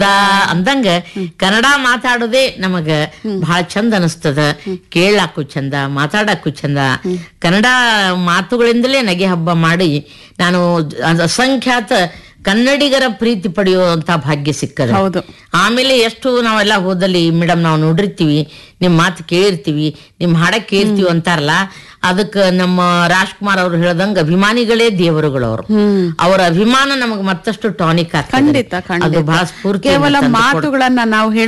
ಅಂದಂಗ ಕನ್ನಡ ಮಾತಾಡೋದೇ ನಮಗ ಬಹಳ ಚಂದ ಅನಿಸ್ತದ ಕೇಳಾಕು ಚಂದ ಮಾತಾಡಕ್ಕೂ ಚಂದ ಕನ್ನಡ ಮಾತುಗಳಿಂದಲೇ ನಗೆ ಹಬ್ಬ ಮಾಡಿ ನಾನು ಅ- ಅಸಂಖ್ಯಾತ ಕನ್ನಡಿಗರ ಪ್ರೀತಿ ಪಡೆಯುವಂತ ಭಾಗ್ಯ ಸಿಕ್ಕದ ಹೌದು ಆಮೇಲೆ ಎಷ್ಟು ನಾವೆಲ್ಲ ಹೋದಲ್ಲಿ ಮೇಡಮ್ ನಾವು ನೋಡಿರ್ತೀವಿ ನಿಮ್ ಮಾತು ಕೇಳಿರ್ತೀವಿ ನಿಮ್ ಹಾಡ ಕೇಳ್ತೀವಿ ಅಂತಾರಲ್ಲ ಅದಕ್ಕ ನಮ್ಮ ರಾಜ್ಕುಮಾರ್ ಅವ್ರು ಹೇಳ್ದಂಗ ಅಭಿಮಾನಿಗಳೇ ದೇವರುಗಳವ್ರು ಹ್ಮ್ ಅವರ ಅಭಿಮಾನ ನಮಗ್ ಮತ್ತಷ್ಟು ಟಾನಿಕ್ ಆಗ್ತದೆ ಖಂಡಿತ ಅದು ಖಂಡಿತ ಬಹಳ ಸ್ಫೂರ್ತಿ ಕೇವಲ ಮಾತುಗಳನ್ನ ನಾವು